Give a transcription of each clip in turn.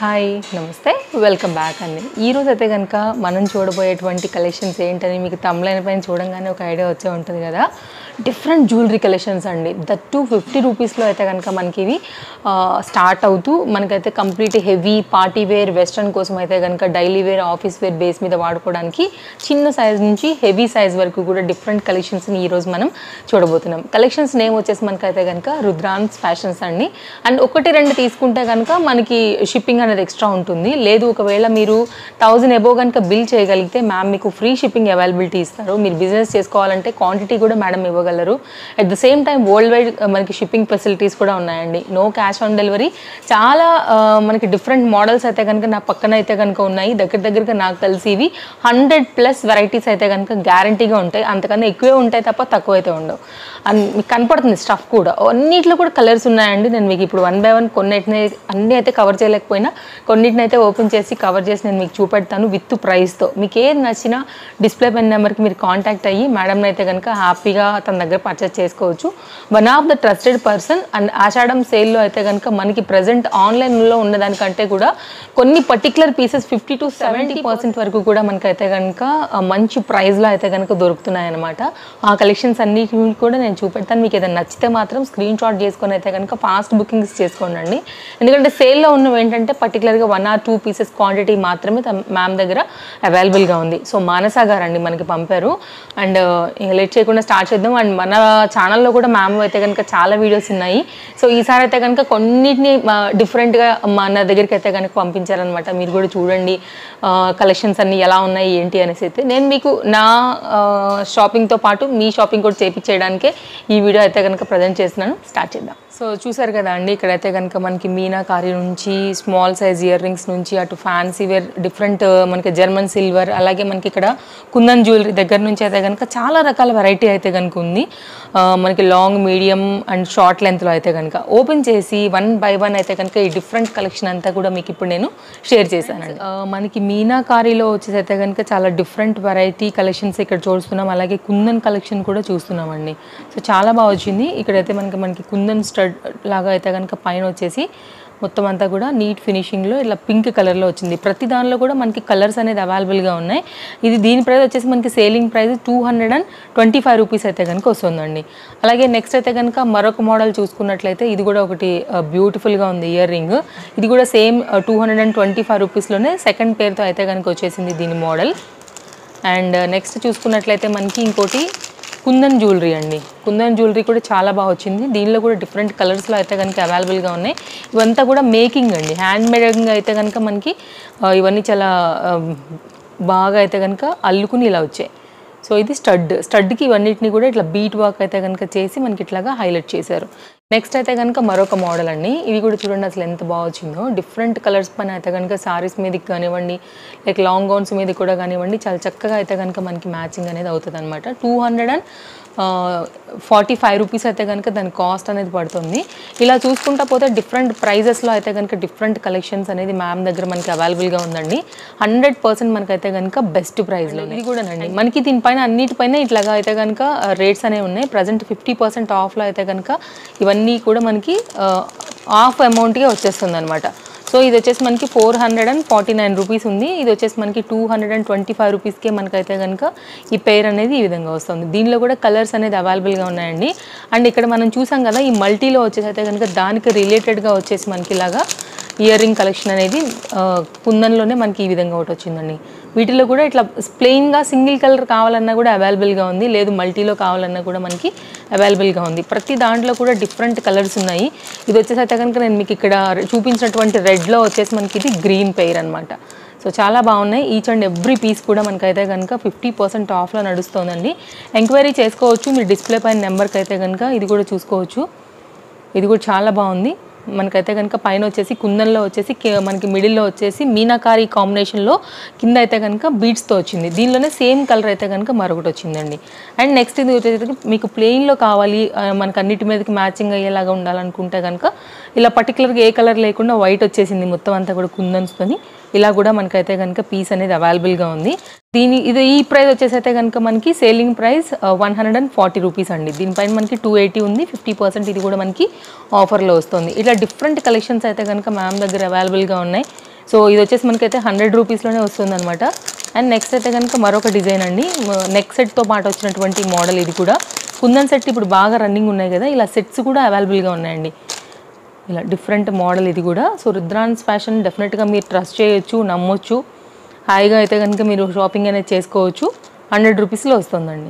hi నమస్తే welcome back అండి ఈరోజు అయితే కనుక మనం చూడబోయేటువంటి కలెక్షన్స్ ఏంటని మీకు తమ్లైన పైన చూడంగానే ఒక ఐడియా వచ్చే ఉంటుంది కదా డిఫరెంట్ జ్యువెలరీ కలెక్షన్స్ అండి దట్ టూ ఫిఫ్టీ రూపీస్లో అయితే కనుక మనకి ఇవి స్టార్ట్ అవుతూ మనకైతే complete heavy party wear western కోసం అయితే కనుక daily wear office wear base మీద వాడుకోవడానికి చిన్న సైజ్ నుంచి హెవీ సైజ్ వరకు కూడా డిఫరెంట్ కలెక్షన్స్ని ఈరోజు మనం చూడబోతున్నాం కలెక్షన్స్ నేమ్ వచ్చేసి మనకైతే కనుక రుద్రాన్స్ ఫ్యాషన్స్ అండి అండ్ ఒకటి రెండు తీసుకుంటే కనుక మనకి షిప్పింగ్ అనేది ఎక్స్ట్రా ఉంటుంది లేదు ఒకవేళ మీరు థౌజండ్ ఎబో కనుక బిల్ చేయగలిగితే మ్యామ్ మీకు ఫ్రీ షిప్పింగ్ అవైలబిలిటీ ఇస్తారు మీరు బిజినెస్ చేసుకోవాలంటే క్వాంటిటీ కూడా మేడం ఇవ్వగలరు at the same time world wide మనకి షిప్పింగ్ ఫెసిలిటీస్ కూడా ఉన్నాయండి నో క్యాష్ ఆన్ డెలివరీ చాలా ఆ, మనకి డిఫరెంట్ మోడల్స్ అయితే కనుక నా పక్కన అయితే కనుక ఉన్నాయి దగ్గర దగ్గరగా నాకు తెలిసి ఇవి హండ్రెడ్ ప్లస్ వెరైటీస్ అయితే కనుక గ్యారంటీగా ఉంటాయి అంతకన్నా ఎక్కువే ఉంటాయి తప్ప తక్కువ అయితే ఉండవు అండ్ మీకు కనపడుతుంది స్టఫ్ కూడా అన్నిట్లో కూడా కలర్స్ ఉన్నాయండి నేను మీకు ఇప్పుడు వన్ బై వన్ కొన్నిటిని అన్నీ అయితే కవర్ చేయలేకపోయినా కొన్నిటిని అయితే ఓపెన్ చేసి కవర్ చేసి నేను మీకు చూపెడతాను విత్ ప్రైస్తో మీకు ఏది నచ్చినా డిస్ప్లే పెన్ నెంబర్కి మీరు కాంటాక్ట్ అయ్యి మేడంని అయితే కనుక హ్యాపీగా తన దగ్గర పర్చేస్ చేసుకోవచ్చు one of the trusted person and Ashadham సేల్లో అయితే కనుక మనకి ప్రజెంట్ ఆన్లైన్లో ఉన్నదానికంటే కూడా కొన్ని particular pieces fifty to seventy percent వరకు కూడా మనకైతే కనుక ఆ, మంచి ప్రైస్లో అయితే కనుక దొరుకుతున్నాయి అనమాట ఆ కలెక్షన్స్ అన్నిటి కూడా నేను చూపెడతాను మీకు ఏదైనా నచ్చితే మాత్రం స్క్రీన్ షాట్ చేసుకొని అయితే కనుక ఫాస్ట్ బుకింగ్స్ చేసుకోండి ఎందుకంటే సేల్లో ఉన్నవి ఏంటంటే పర్టికులర్గా one or two pieces quantity మాత్రమే మ్యామ్ దగ్గర అవైలబుల్గా ఉంది సో మానస గారు అండి మనకి పంపారు అండ్ లేట్ చేయకుండా స్టార్ట్ చేద్దాం అండ్ మన ఛానల్లో కూడా మ్యామ్ అయితే కనుక చాలా వీడియోస్ ఉన్నాయి సో ఈసారి అయితే కనుక కొన్నిటిని డిఫరెంట్గా మన దగ్గరికి అయితే కనుక పంపించారనమాట మీరు కూడా చూడండి కలెక్షన్స్ అన్ని ఎలా ఉన్నాయి ఏంటి అనేసి అయితే నేను మీకు నా షాపింగ్తో పాటు మీ షాపింగ్ కూడా చేపించేయడానికే ఈ వీడియో అయితే కనుక ప్రజెంట్ చేస్తున్నాను స్టార్ట్ చేద్దాం సో చూసారు కదా అండి ఇక్కడైతే కనుక మనకి మీనాకారి నుంచి స్మాల్ సైజ్ ఇయర్ రింగ్స్ నుంచి అటు ఫ్యాన్సీ వేర్ డిఫరెంట్ మనకి జర్మన్ సిల్వర్ అలాగే మనకి ఇక్కడ కుందన్ జ్యువెలరీ దగ్గర నుంచి అయితే కనుక చాలా రకాల వెరైటీ అయితే కనుక ఉంది ఆ, మనకి లాంగ్ మీడియం అండ్ షార్ట్ లెంత్లో అయితే కనుక ఓపెన్ చేసి వన్ బై వన్ అయితే కనుక ఈ డిఫరెంట్ కలెక్షన్ అంతా కూడా మీకు ఇప్పుడు నేను షేర్ చేశానండి ఆ, మనకి మీనాకారిలో వచ్చేసి అయితే కనుక చాలా డిఫరెంట్ వెరైటీ కలెక్షన్స్ ఇక్కడ చూస్తున్నాం అలాగే కుందన్ కలెక్షన్ కూడా చూస్తున్నామండి సో చాలా బాగా వచ్చింది ఇక్కడైతే మనకి మనకి కుందన్ స్టడ్ లాగా అయితే కనుక పైన వచ్చేసి మొత్తం అంతా కూడా నీట్ ఫినిషింగ్లో ఇలా పింక్ కలర్లో వచ్చింది ప్రతి దానిలో కూడా మనకి కలర్స్ అనేది అవైలబుల్గా ఉన్నాయి ఇది దీని ప్రైస్ వచ్చేసి మనకి selling price two hundred and twenty five rupees అయితే కనుక వస్తుందండి అలాగే నెక్స్ట్ అయితే కనుక మరొక మోడల్ చూసుకున్నట్లయితే ఇది కూడా ఒకటి బ్యూటిఫుల్గా ఉంది ఇయర్ రింగ్ ఇది కూడా same two hundred and twenty five రూపీస్లోనే సెకండ్ పేరుతో అయితే కనుక వచ్చేసింది దీని మోడల్ అండ్ నెక్స్ట్ చూసుకున్నట్లయితే మనకి ఇంకోటి కుందన్ జ్యువెలరీ అండి కుందన్ జ్యువెలరీ కూడా చాలా బాగా వచ్చింది దీనిలో కూడా డిఫరెంట్ కలర్స్లో అయితే కనుక అవైలబుల్గా ఉన్నాయి ఇవంతా కూడా మేకింగ్ అండి హ్యాండ్ మేడింగ్ అయితే కనుక మనకి ఆ, ఇవన్నీ చాలా ఆ, బాగా అయితే కనుక అల్లుకుని ఇలా వచ్చాయి సో ఇది స్టడ్ స్టడ్కి ఇవన్నిటిని కూడా ఇట్లా బీట్ వర్క్ అయితే కనుక చేసి మనకి ఇట్లాగా హైలైట్ చేశారు నెక్స్ట్ అయితే కనుక మరొక మోడల్ అండి ఇవి కూడా చూడండి అసలు ఎంత బాగా వచ్చిందో డిఫరెంట్ కలర్స్ పైన అయితే కనుక సారీస్ మీదకి కానివ్వండి లైక్ లాంగ్ గౌన్స్ మీద కూడా కానివ్వండి చాలా చక్కగా అయితే కనుక మనకి మ్యాచింగ్ అనేది అవుతుంది అనమాట two hundred and forty five rupees అయితే కనుక దాని కాస్ట్ అనేది పడుతుంది ఇలా చూసుకుంటా పోతే డిఫరెంట్ ప్రైజెస్లో అయితే కనుక డిఫరెంట్ కలెక్షన్స్ అనేది మ్యామ్ దగ్గర మనకి అవైలబుల్గా ఉందండి హండ్రెడ్ పర్సెంట్ మనకైతే కనుక బెస్ట్ ప్రైస్లో ఇది కూడానండి మనకి దీనిపైన అన్నిటిపైన ఇట్లాగా అయితే కనుక రేట్స్ అనేవి ఉన్నాయి ప్రజెంట్ ఫిఫ్టీ పర్సెంట్ ఆఫ్లో అయితే కనుక ఇవన్నీ కూడా మనకి ఆఫ్ అమౌంట్గా వచ్చేస్తుంది అనమాట సో ఇది వచ్చేసి మనకి four hundred and forty nine rupees ఉంది ఇది వచ్చేసి మనకి two hundred and twenty five రూపీస్కే మనకైతే కనుక ఈ పేర్ అనేది ఈ విధంగా వస్తుంది దీనిలో కూడా కలర్స్ అనేది అవైలబుల్గా ఉన్నాయండి అండ్ ఇక్కడ మనం చూసాం కదా ఈ మల్టీలో వచ్చేసి అయితే కనుక దానికి రిలేటెడ్గా వచ్చేసి మనకి ఇలాగా ఇయర్ రింగ్ కలెక్షన్ అనేది ఆ, కుందన్లోనే మనకి ఈ విధంగా ఒకటి వచ్చిందండి వీటిలో కూడా ఇట్లా ప్లెయిన్గా సింగిల్ కలర్ కావాలన్నా కూడా అవైలబుల్గా ఉంది లేదు మల్టీలో కావాలన్నా కూడా మనకి అవైలబుల్గా ఉంది ప్రతి దాంట్లో కూడా డిఫరెంట్ కలర్స్ ఉన్నాయి ఇది వచ్చేసి అయితే కనుక నేను మీకు ఇక్కడ చూపించినటువంటి రెడ్లో వచ్చేసి మనకి ఇది గ్రీన్ పెయిర్ అనమాట సో చాలా బాగున్నాయి ఈచ్ అండ్ ఎవ్రీ పీస్ కూడా మనకైతే కనుక ఫిఫ్టీ పర్సెంట్ ఆఫ్లో నడుస్తుందండి ఎంక్వైరీ చేసుకోవచ్చు మీరు డిస్ప్లే పైన నెంబర్కి అయితే కనుక ఇది కూడా చూసుకోవచ్చు ఇది కూడా చాలా బాగుంది మనకైతే కనుక పైన వచ్చేసి కుందన్లో వచ్చేసి కి- మనకి మిడిల్లో వచ్చేసి మీనాకారి కాంబినేషన్లో కింద అయితే కనుక బీడ్స్తో వచ్చింది దీనిలోనే సేమ్ కలర్ అయితే కనుక మరొకటి వచ్చిందండి అండ్ నెక్స్ట్ ఇది వచ్చేసి మీకు ప్లెయిన్లో కావాలి ఆ, మనకు అన్నిటి మీదకి మ్యాచింగ్ అయ్యేలాగా ఉండాలనుకుంటే కనుక ఇలా పర్టికులర్గా ఏ కలర్ లేకుండా వైట్ వచ్చేసింది మొత్తం అంతా కూడా కుందన్స్తోని ఇలా కూడా మనకైతే కనుక పీస్ అనేది అవైలబుల్గా ఉంది దీని ఇది ఈ ప్రైస్ వచ్చేసి అయితే కనుక మనకి selling price one hundred and forty rupees అండి దీనిపైన మనకి టూ ఎయిటీ ఉంది ఫిఫ్టీ పర్సెంట్ ఇది కూడా మనకి ఆఫర్లో వస్తుంది ఇట్లా డిఫరెంట్ కలెక్షన్స్ అయితే కనుక మ్యామ్ దగ్గర అవైలబుల్గా ఉన్నాయి సో ఇది వచ్చేసి మనకైతే హండ్రెడ్ రూపీస్లోనే వస్తుంది అనమాట అండ్ నెక్స్ట్ అయితే కనుక మరొక డిజైన్ అండి నెక్ సెట్తో పాటు వచ్చినటువంటి మోడల్ ఇది కూడా కుందన్ సెట్ ఇప్పుడు బాగా రన్నింగ్ ఉన్నాయి కదా ఇలా సెట్స్ కూడా అవైలబుల్గా ఉన్నాయండి ఇలా డిఫరెంట్ మోడల్ ఇది కూడా సో రుద్రాన్స్ ఫ్యాషన్ డెఫినెట్గా మీరు ట్రస్ట్ చేయొచ్చు నమ్మొచ్చు హాయిగా అయితే కనుక మీరు షాపింగ్ అనేది చేసుకోవచ్చు హండ్రెడ్ రూపీస్లో వస్తుందండి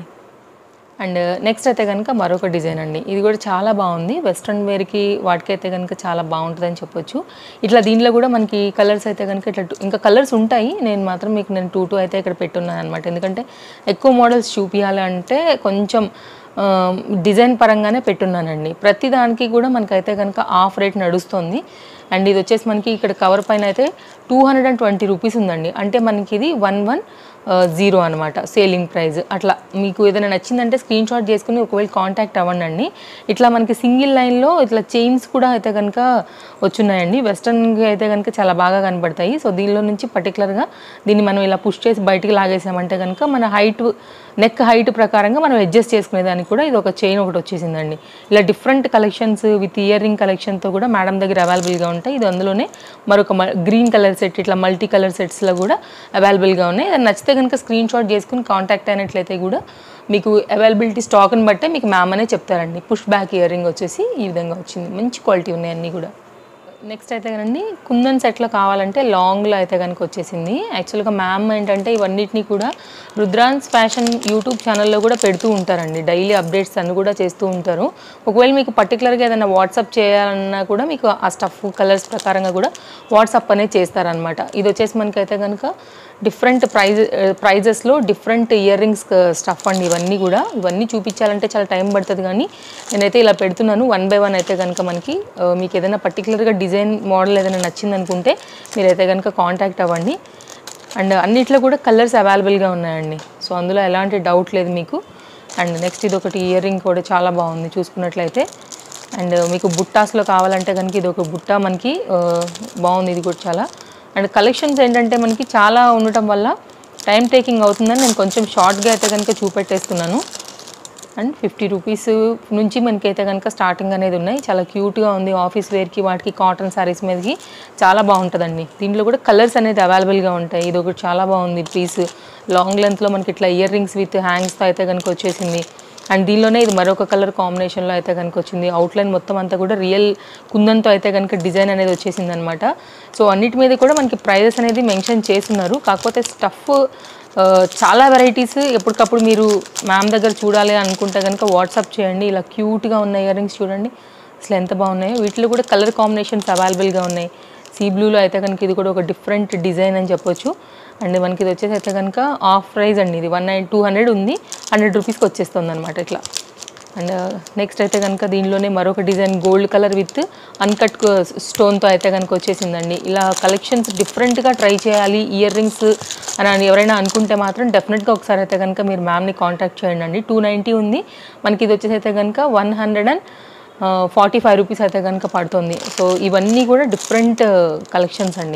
అండ్ నెక్స్ట్ అయితే కనుక మరొక డిజైన్ అండి ఇది కూడా చాలా బాగుంది వెస్ట్రన్ వేర్కి వాటికైతే కనుక చాలా బాగుంటుందని చెప్పొచ్చు ఇట్లా దీంట్లో కూడా మనకి కలర్స్ అయితే కనుక ఇట్లా two- ఇంకా కలర్స్ ఉంటాయి నేను మాత్రం మీకు నేను టూ టూ అయితే ఇక్కడ పెట్టున్నాను అనమాట ఎందుకంటే ఎక్కువ మోడల్స్ చూపించాలి అంటే కొంచెం ఆ, డిజైన్ పరంగానే పెట్టున్నానండి ప్రతి దానికి కూడా మనకైతే కనుక ఆఫ్ రేట్ నడుస్తుంది అండ్ ఇది వచ్చేసి మనకి ఇక్కడ కవర్ పైన అయితే two hundred and twenty rupees ఉందండి అంటే మనకి ఇది వన్ వన్ జీరో అనమాట సేలింగ్ ప్రైస్ అట్లా మీకు ఏదైనా నచ్చిందంటే స్క్రీన్ షాట్ చేసుకుని ఒకవేళ కాంటాక్ట్ అవ్వండి అండి ఇట్లా మనకి సింగిల్ లైన్లో ఇట్లా చైన్స్ కూడా అయితే కనుక వచ్చున్నాయండి వెస్ట్రన్కి అయితే కనుక చాలా బాగా కనబడతాయి సో దీనిలో నుంచి పర్టికులర్గా దీన్ని మనం ఇలా పుష్ చేసి బయటికి లాగేసామంటే కనుక మన హైట్ నెక్ హైట్ ప్రకారంగా మనం అడ్జస్ట్ చేసుకునేదానికి కూడా ఇది ఒక చైన్ ఒకటి వచ్చేసిందండి ఇలా different collections with ear ring కలెక్షన్తో కూడా మేడం దగ్గర అవైలబుల్గా ఉంటాయి ఇది అందులోనే మరొక గ్రీన్ కలర్ సెట్ ఇట్లా మల్టీ కలర్ సెట్స్లో కూడా అవైలబుల్గా ఉన్నాయి అది నచ్చితే కనుక స్క్రీన్ షాట్ చేసుకుని కాంటాక్ట్ అయినట్లయితే కూడా మీకు అవైలబిలిటీ స్టాక్ని బట్టే మీకు మ్యామ్ అనే చెప్తారండి పుష్ బ్యాక్ ఇయర్ రింగ్ వచ్చేసి ఈ విధంగా వచ్చింది మంచి క్వాలిటీ ఉన్నాయి అన్నీ కూడా నెక్స్ట్ అయితే కదండి కుందన్ సెట్లో కావాలంటే లాంగ్లో అయితే కనుక వచ్చేసింది యాక్చువల్గా మ్యామ్ ఏంటంటే ఇవన్నిటిని కూడా రుద్రాన్స్ ఫ్యాషన్ యూట్యూబ్ ఛానల్లో కూడా పెడుతూ ఉంటారండి డైలీ అప్డేట్స్ అన్ని కూడా చేస్తూ ఉంటారు ఒకవేళ మీకు పర్టికులర్గా ఏదైనా వాట్సాప్ చేయాలన్నా కూడా మీకు ఆ స్టఫ్ కలర్స్ ప్రకారంగా కూడా వాట్సాప్ అనేది చేస్తారనమాట ఇది వచ్చేసి మనకైతే కనుక డిఫరెంట్ ప్రైజ్ ప్రైజెస్లో డిఫరెంట్ ఇయర్ రింగ్స్ స్టఫ్ అండి ఇవన్నీ కూడా ఇవన్నీ చూపించాలంటే చాలా టైం పడుతుంది కానీ నేనైతే ఇలా పెడుతున్నాను వన్ బై వన్ అయితే కనుక మనకి ఆ, మీకు ఏదైనా పర్టికులర్గా డిజైన్ మోడల్ ఏదైనా నచ్చింది అనుకుంటే మీరైతే కనుక కాంటాక్ట్ అవ్వండి అండ్ అన్నిట్లో కూడా కలర్స్ అవైలబుల్గా ఉన్నాయండి సో అందులో ఎలాంటి డౌట్ లేదు మీకు అండ్ నెక్స్ట్ ఇది ఒకటి ఇయర్ రింగ్ కూడా చాలా బాగుంది చూసుకున్నట్లయితే అండ్ మీకు బుట్టాస్లో కావాలంటే కనుక ఇది ఒక బుట్ట మనకి ఆ, బాగుంది ఇది కూడా చాలా అండ్ కలెక్షన్స్ ఏంటంటే మనకి చాలా ఉండటం వల్ల టైం టేకింగ్ అవుతుందని నేను కొంచెం షార్ట్గా అయితే కనుక చూపెట్టేస్తున్నాను అండ్ ఫిఫ్టీ రూపీస్ నుంచి మనకైతే కనుక స్టార్టింగ్ అనేది ఉన్నాయి చాలా క్యూట్గా ఉంది ఆఫీస్ వేర్కి వాటికి కాటన్ శారీస్ మీదకి చాలా బాగుంటుందండి దీంట్లో కూడా కలర్స్ అనేది అవైలబుల్గా ఉంటాయి ఇది ఒకటి చాలా బాగుంది పీస్ లాంగ్ లెంత్లో మనకి ఇట్లా ఇయర్ రింగ్స్ విత్ హ్యాంగ్స్తో అయితే కనుక వచ్చేసింది అండ్ దీనిలోనే ఇది మరొక కలర్ కాంబినేషన్లో అయితే కనుక వచ్చింది అవుట్లైన్ మొత్తం అంతా కూడా రియల్ కుందంతో అయితే కనుక డిజైన్ అనేది వచ్చేసింది అనమాట సో అన్నిటి మీద కూడా మనకి ప్రైజెస్ అనేది మెన్షన్ చేస్తున్నారు కాకపోతే స్టఫ్ ఆ, చాలా వెరైటీస్ ఎప్పటికప్పుడు మీరు మ్యామ్ దగ్గర చూడాలి అనుకుంటే కనుక వాట్సాప్ చేయండి ఇలా క్యూట్గా ఉన్న ఇయర్ రింగ్స్ చూడండి అసలు ఎంత బాగున్నాయో వీటిలో కూడా కలర్ కాంబినేషన్స్ అవైలబుల్గా ఉన్నాయి సీ బ్లూలో అయితే కనుక ఇది కూడా ఒక డిఫరెంట్ డిజైన్ అని చెప్పొచ్చు అండ్ మనకి ఇది వచ్చేసి అయితే కనుక ఆఫ్ ప్రైస్ అండి ఇది వన్ నైన్ టూ హండ్రెడ్ ఉంది హండ్రెడ్ రూపీస్కి వచ్చేస్తుంది అనమాట ఇట్లా అండ్ నెక్స్ట్ అయితే కనుక దీనిలోనే మరొక design gold colour with uncut స్టోన్తో అయితే కనుక వచ్చేసిందండి ఇలా కలెక్షన్స్ డిఫరెంట్గా ట్రై చేయాలి ఇయర్ రింగ్స్ అని అని ఎవరైనా అనుకుంటే మాత్రం డెఫినెట్గా ఒకసారి అయితే కనుక మీరు మ్యామ్ని కాంటాక్ట్ చేయండి అండి టూ నైంటీ ఉంది మనకి ఇది వచ్చేసి అయితే కనుక one hundred and forty five rupees అయితే కనుక పడుతుంది సో ఇవన్నీ కూడా డిఫరెంట్ కలెక్షన్స్ అండి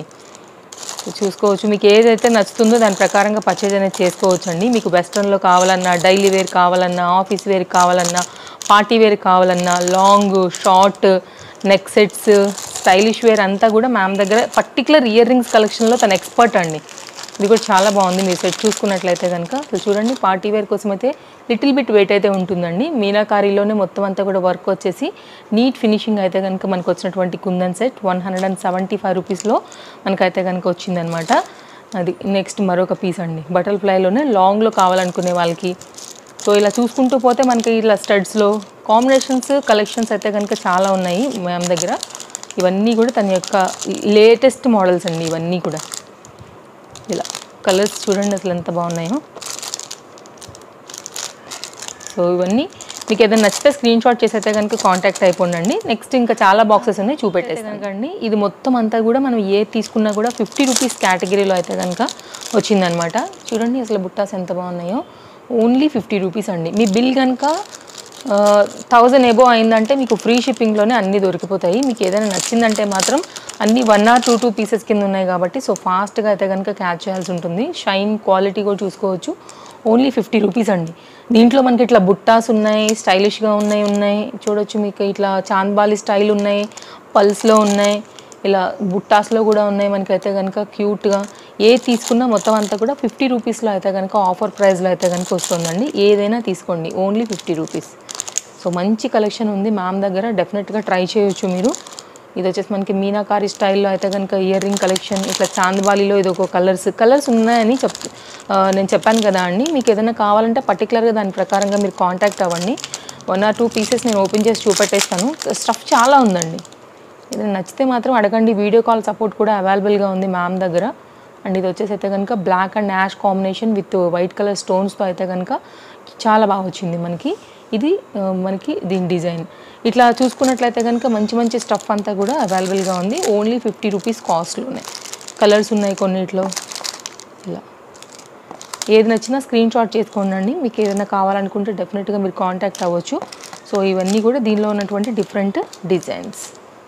సో చూసుకోవచ్చు మీకు ఏదైతే నచ్చుతుందో దాని ప్రకారంగా పర్చేజ్ అనేది చేసుకోవచ్చు అండి మీకు వెస్ట్రన్లో కావాలన్నా డైలీ వేర్ కావాలన్నా ఆఫీస్ వేర్ కావాలన్నా పార్టీ వేర్ కావాలన్నా long short neck sets stylish wear అంతా కూడా మ్యామ్ దగ్గర పర్టికులర్ ఇయర్ రింగ్స్ కలెక్షన్లో తన ఎక్స్పర్ట్ అండి ఇది కూడా చాలా బాగుంది మీరు సెట్ చూసుకున్నట్లయితే కనుక అసలు చూడండి పార్టీ వేర్ కోసం అయితే లిటిల్ బిట్ వెయిట్ అయితే ఉంటుందండి మీనాకారీలోనే మొత్తం అంతా కూడా వర్క్ వచ్చేసి నీట్ ఫినిషింగ్ అయితే కనుక మనకు వచ్చినటువంటి kundan set one hundred and seventy five రూపీస్లో మనకైతే కనుక వచ్చిందనమాట అది నెక్స్ట్ మరొక పీస్ అండి బటర్ ఫ్లైలోనే లాంగ్లో కావాలనుకునే వాళ్ళకి సో ఇలా చూసుకుంటూ పోతే మనకి ఇలా స్టడ్స్లో కాంబినేషన్స్ కలెక్షన్స్ అయితే కనుక చాలా ఉన్నాయి మ్యామ్ దగ్గర ఇవన్నీ కూడా తన యొక్క లేటెస్ట్ మోడల్స్ అండి ఇవన్నీ కూడా ఇలా కలర్స్ చూడండి అసలు ఎంత బాగున్నాయో సో ఇవన్నీ మీకు ఏదైనా నచ్చితే స్క్రీన్ షాట్ చేసి అయితే కనుక కాంటాక్ట్ అయిపోండి నెక్స్ట్ ఇంకా చాలా బాక్సెస్ ఉన్నాయి చూపెట్టేస్తాను కనుకండి ఇది మొత్తం అంతా కూడా మనం ఏ తీసుకున్నా కూడా ఫిఫ్టీ రూపీస్ కేటగిరీలో అయితే కనుక వచ్చిందనమాట చూడండి అసలు బుట్టాస్ ఎంత బాగున్నాయో ఓన్లీ ఫిఫ్టీ రూపీస్ అండి మీ బిల్ కనుక థౌజండ్ ఎబో అయిందంటే మీకు ఫ్రీ షిప్పింగ్లోనే అన్నీ దొరికిపోతాయి మీకు ఏదైనా నచ్చిందంటే మాత్రం అన్ని one or two two pieces కింద ఉన్నాయి కాబట్టి సో ఫాస్ట్గా అయితే కనుక క్యాచ్ చేయాల్సి ఉంటుంది షైన్ క్వాలిటీ కూడా చూసుకోవచ్చు ఓన్లీ ఫిఫ్టీ రూపీస్ అండి దీంట్లో మనకి ఇట్లా బుట్టాస్ ఉన్నాయి స్టైలిష్గా ఉన్నాయి ఉన్నాయి చూడొచ్చు మీకు ఇట్లా చాంద్బాలి స్టైల్ ఉన్నాయి పల్స్లో ఉన్నాయి ఇలా బుట్టాస్లో కూడా ఉన్నాయి మనకైతే కనుక క్యూట్గా ఏ తీసుకున్నా మొత్తం అంతా కూడా ఫిఫ్టీ రూపీస్లో అయితే కనుక ఆఫర్ ప్రైస్లో అయితే కనుక వస్తుందండి ఏదైనా తీసుకోండి ఓన్లీ ఫిఫ్టీ రూపీస్ సో మంచి కలెక్షన్ ఉంది మ్యామ్ దగ్గర డెఫినెట్గా ట్రై చేయొచ్చు మీరు ఇది వచ్చేసి మనకి మీనాకారి స్టైల్లో అయితే కనుక ఇయర్ రింగ్ కలెక్షన్ ఇట్లా చాందబాలిలో ఇది ఒక కలర్స్ కలర్స్ ఉన్నాయని చెప్ ఆ, నేను చెప్పాను కదా అండి మీకు ఏదైనా కావాలంటే పర్టికులర్గా దాని ప్రకారంగా మీరు కాంటాక్ట్ అవ్వండి వన్ ఆర్ టూ పీసెస్ నేను ఓపెన్ చేసి చూపెట్టేస్తాను స్టఫ్ చాలా ఉందండి ఏదైనా నచ్చితే మాత్రం అడగండి వీడియో కాల్ సపోర్ట్ కూడా అవైలబుల్గా ఉంది మ్యామ్ దగ్గర అండ్ ఇది వచ్చేసి అయితే కనుక black and ash combination with white colour స్టోన్స్తో అయితే కనుక చాలా బాగా వచ్చింది మనకి ఇది ఆ, మనకి దీని డిజైన్ ఇట్లా చూసుకున్నట్లయితే కనుక మంచి మంచి స్టఫ్ అంతా కూడా అవైలబుల్గా ఉంది ఓన్లీ ఫిఫ్టీ రూపీస్ కాస్ట్లోనే కలర్స్ ఉన్నాయి కొన్నిట్లో ఇలా ఏది నచ్చినా స్క్రీన్ షాట్ చేసుకోండి మీకు ఏదైనా కావాలనుకుంటే డెఫినెట్గా మీరు కాంటాక్ట్ అవ్వచ్చు సో ఇవన్నీ కూడా దీనిలో ఉన్నటువంటి డిఫరెంట్ డిజైన్స్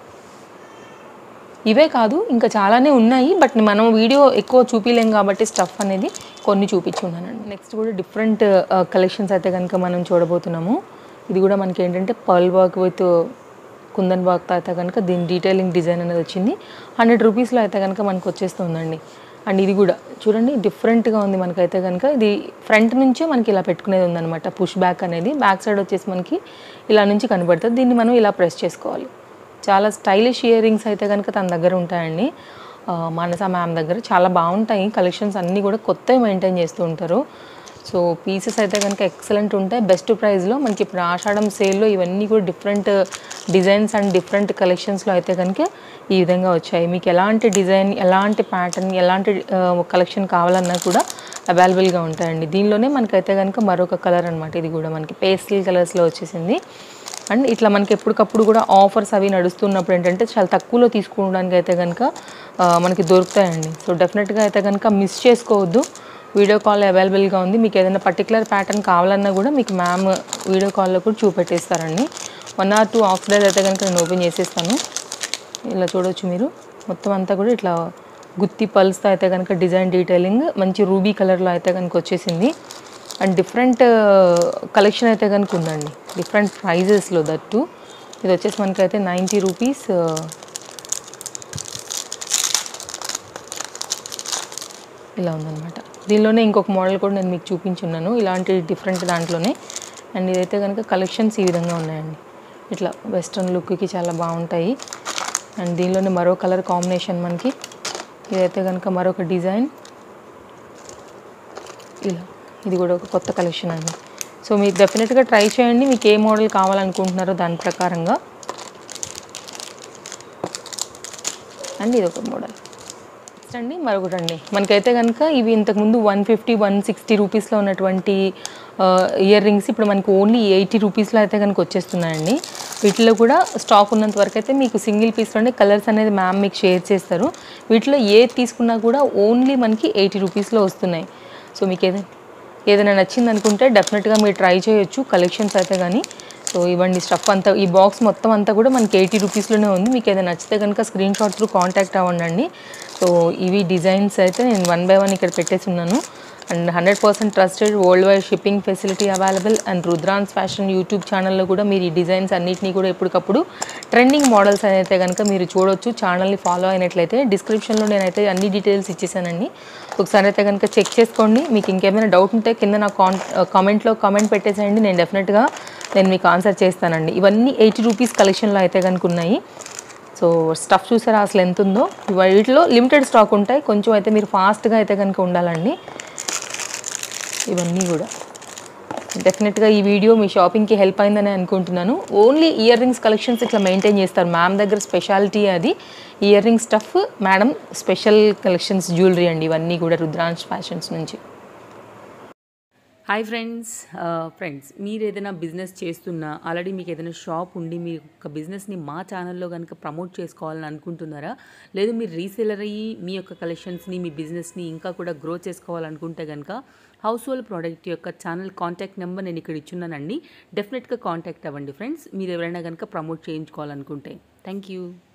ఇవే కాదు ఇంకా చాలానే ఉన్నాయి బట్ మనం వీడియో ఎక్కువ చూపించలేం కాబట్టి స్టఫ్ అనేది కొన్ని చూపించున్నానండి నెక్స్ట్ కూడా డిఫరెంట్ కలెక్షన్స్ అయితే కనుక మనం చూడబోతున్నాము ఇది కూడా మనకి ఏంటంటే పర్ల్ వర్క్ విత్ కుందన్ వర్క్తో అయితే కనుక దీని డీటెయిలింగ్ డిజైన్ అనేది వచ్చింది హండ్రెడ్ రూపీస్లో అయితే కనుక మనకు వచ్చేస్తుందండి అండ్ ఇది కూడా చూడండి డిఫరెంట్గా ఉంది మనకైతే కనుక ఇది ఫ్రంట్ నుంచే మనకి ఇలా పెట్టుకునేది ఉందన్నమాట పుష్ బ్యాక్ అనేది బ్యాక్ సైడ్ వచ్చేసి మనకి ఇలా నుంచి కనబడుతుంది దీన్ని మనం ఇలా ప్రెస్ చేసుకోవాలి చాలా స్టైలిష్ ఇయర్ రింగ్స్ అయితే కనుక తన దగ్గర ఉంటాయండి ఆ, మానస మ్యామ్ దగ్గర చాలా బాగుంటాయి కలెక్షన్స్ అన్నీ కూడా కొత్తవి మెయింటైన్ చేస్తూ ఉంటారు సో పీసెస్ అయితే కనుక ఎక్సలెంట్ ఉంటాయి బెస్ట్ ప్రైస్లో మనకి ఇప్పుడు ఆషాఢం సేల్లో ఇవన్నీ కూడా డిఫరెంట్ డిజైన్స్ అండ్ డిఫరెంట్ కలెక్షన్స్లో అయితే కనుక ఈ విధంగా వచ్చాయి మీకు ఎలాంటి డిజైన్ ఎలాంటి ప్యాటర్న్ ఎలాంటి కలెక్షన్ కావాలన్నా కూడా అవైలబుల్గా ఉంటాయండి దీనిలోనే మనకైతే కనుక మరొక కలర్ అనమాట ఇది కూడా మనకి పేస్టల్ కలర్స్లో వచ్చేసింది అండ్ ఇట్లా మనకి ఎప్పటికప్పుడు కూడా ఆఫర్స్ అవి నడుస్తున్నప్పుడు ఏంటంటే చాలా తక్కువలో తీసుకోవడానికి అయితే కనుక ఆ, మనకి దొరుకుతాయండి సో డెఫినెట్గా అయితే కనుక మిస్ చేసుకోవద్దు వీడియో కాల్ అవైలబుల్గా ఉంది మీకు ఏదైనా పర్టికులర్ ప్యాటర్న్ కావాలన్నా కూడా మీకు మ్యామ్ వీడియో కాల్లో కూడా చూపెట్టేస్తారండి వన్ ఆర్ టూ ఆఫ్ అయితే కనుక నేను ఓపెన్ చేసేస్తాను ఇలా చూడొచ్చు మీరు మొత్తం అంతా కూడా ఇట్లా గుత్తి పల్స్తో అయితే కనుక డిజైన్ డీటెయిలింగ్ మంచి రూబీ కలర్లో అయితే కనుక వచ్చేసింది అండ్ డిఫరెంట్ కలెక్షన్ అయితే కనుక ఉందండి డిఫరెంట్ ప్రైజెస్లో దట్టు ఇది వచ్చేసి మనకైతే నైంటీ రూపీస్ ఇలా ఉందన్నమాట దీనిలోనే ఇంకొక మోడల్ కూడా నేను మీకు చూపించున్నాను ఇలాంటి డిఫరెంట్ దాంట్లోనే అండ్ ఇదైతే కనుక కలెక్షన్స్ ఈ విధంగా ఉన్నాయండి ఇట్లా వెస్ట్రన్ లుక్కి చాలా బాగుంటాయి అండ్ దీనిలోనే మరో కలర్ కాంబినేషన్ మనకి ఇదైతే కనుక మరొక డిజైన్ ఇలా ఇది కూడా ఒక కొత్త కలెక్షన్ అండి సో మీరు డెఫినెట్గా ట్రై చేయండి మీకు ఏ మోడల్ కావాలనుకుంటున్నారో దాని ప్రకారంగా అండ్ ఇది ఒక మోడల్ నెక్స్ట్ అండి మరొకటి అండి మనకైతే కనుక ఇవి ఇంతకుముందు వన్ ఫిఫ్టీ వన్ సిక్స్టీ రూపీస్లో ఉన్నటువంటి ఇయర్ రింగ్స్ ఇప్పుడు మనకి ఓన్లీ ఎయిటీ రూపీస్లో అయితే కనుక వచ్చేస్తున్నాయండి వీటిలో కూడా స్టాక్ ఉన్నంత వరకు అయితే మీకు సింగిల్ పీస్లోనే కలర్స్ అనేది మ్యామ్ మీకు షేర్ చేస్తారు వీటిలో ఏది తీసుకున్నా కూడా ఓన్లీ మనకి ఎయిటీ రూపీస్లో వస్తున్నాయి సో మీకు ఏదైనా ఏదైనా నచ్చింది అనుకుంటే డెఫినెట్గా మీరు ట్రై చేయొచ్చు కలెక్షన్స్ అయితే కానీ సో ఇవ్వండి స్టఫ్ అంతా ఈ బాక్స్ మొత్తం అంతా కూడా మనకి ఎయిటీ రూపీస్లోనే ఉంది మీకు ఏదైనా నచ్చితే కనుక స్క్రీన్ షాట్ త్రూ కాంటాక్ట్ అవ్వండి సో ఇవి డిజైన్స్ అయితే నేను వన్ బై వన్ ఇక్కడ పెట్టేసి ఉన్నాను and hundred percent trusted world wide shipping facility available and Rudransh fashion YouTube ఛానల్లో కూడా మీరు ఈ డిజైన్స్ అన్నిటినీ కూడా ఎప్పటికప్పుడు ట్రెండింగ్ మోడల్స్ అయితే కనుక మీరు చూడొచ్చు ఛానల్ని ఫాలో అయినట్లయితే డిస్క్రిప్షన్లో నేనైతే అన్ని డీటెయిల్స్ ఇచ్చేసానండి ఒకసారి అయితే కనుక చెక్ చేసుకోండి మీకు ఇంకేమైనా డౌట్ ఉంటే కింద నా కాన్ కామెంట్లో కామెంట్ పెట్టేసేయండి నేను డెఫినెట్గా నేను మీకు ఆన్సర్ చేస్తానండి ఇవన్నీ ఎయిటీ రూపీస్ కలెక్షన్లో అయితే కనుక ఉన్నాయి సో స్టఫ్ చూసారా అసలు ఎంత ఉందో వీటిలో లిమిటెడ్ స్టాక్ ఉంటాయి కొంచెం అయితే మీరు ఫాస్ట్గా అయితే కనుక ఉండాలండి ఇవన్నీ కూడా డెఫినెట్గా ఈ వీడియో మీ షాపింగ్కి హెల్ప్ అయిందని అనుకుంటున్నాను ఓన్లీ ఇయర్ రింగ్స్ కలెక్షన్స్ ఇట్లా మెయింటైన్ చేస్తారు మ్యామ్ దగ్గర స్పెషాలిటీ అది ear ring stuff madam special collections jewellery అండి ఇవన్నీ కూడా రుద్రాంశ్ ఫ్యాషన్స్ నుంచి హాయ్ ఫ్రెండ్స్ ఫ్రెండ్స్ మీరు ఏదైనా బిజినెస్ చేస్తున్నా ఆల్రెడీ మీకు ఏదైనా షాప్ ఉండి మీ యొక్క బిజినెస్ని మా ఛానల్లో కనుక ప్రమోట్ చేసుకోవాలని అనుకుంటున్నారా లేదు మీరు రీసెలర్ అయ్యి మీ యొక్క కలెక్షన్స్ని మీ బిజినెస్ని ఇంకా కూడా గ్రో చేసుకోవాలనుకుంటే కనుక హౌస్ హోల్డ్ ప్రోడక్ట్ యొక్క ఛానల్ కాంటాక్ట్ నెంబర్ నేను ఇక్కడ ఇచ్చున్నానండి డెఫినెట్గా కాంటాక్ట్ అవ్వండి ఫ్రెండ్స్ మీరు ఎవరైనా కనుక ప్రమోట్ చేయించుకోవాలనుకుంటే థ్యాంక్ యూ